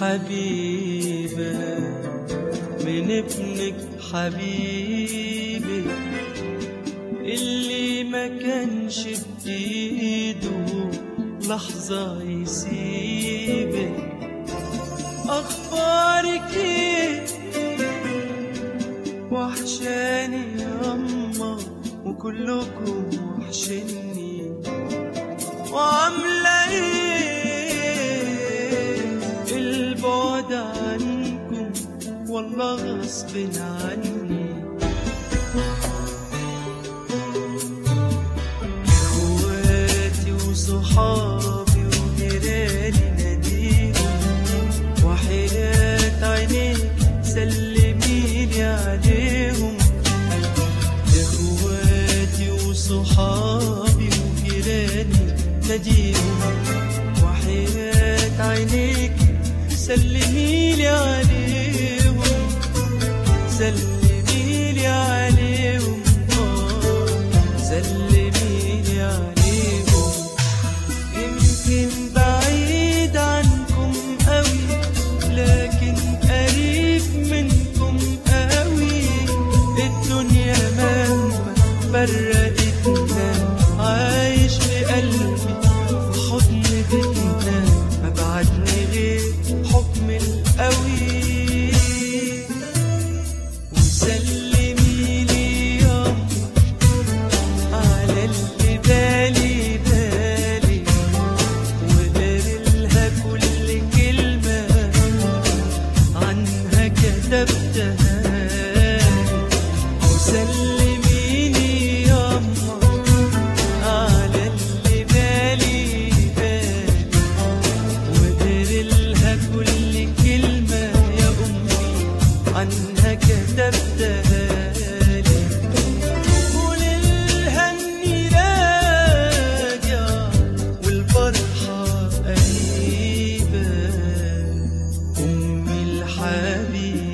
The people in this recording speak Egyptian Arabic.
حبيبة من ابنك حبيبي اللي ما كانش بإيده لحظة يسيبك أخبارك إيه وحشاني يما وكلكم وحشني وعاملة ايه البعد عنكم والله غصب عني اخواتي وصحابي وجيراني ناديهم وحياة عينيك سلميلي عليهم اخواتي وصحابي وجيراني ناديهم وحياة عينيك سلميلي عليهم سلميلي عليهم آه، سلميلي عليهم يمكن بعيد عنكم قوي لكن قريب منكم قوي الدنيا مهما فرقتنا عايش في قلبي في حضن بيتنا ما بعدني غير حكم القوي وسلمي لي يوم على اللي بالي بالي وقارلها كل كلمة عنها كتبتها وسلميني ياما على اللي بالي بالي وقارلها كل كلمة يا أمي عنها كتبتها لي قول الهني راجع والفرحة قريبة أمي الحبيبة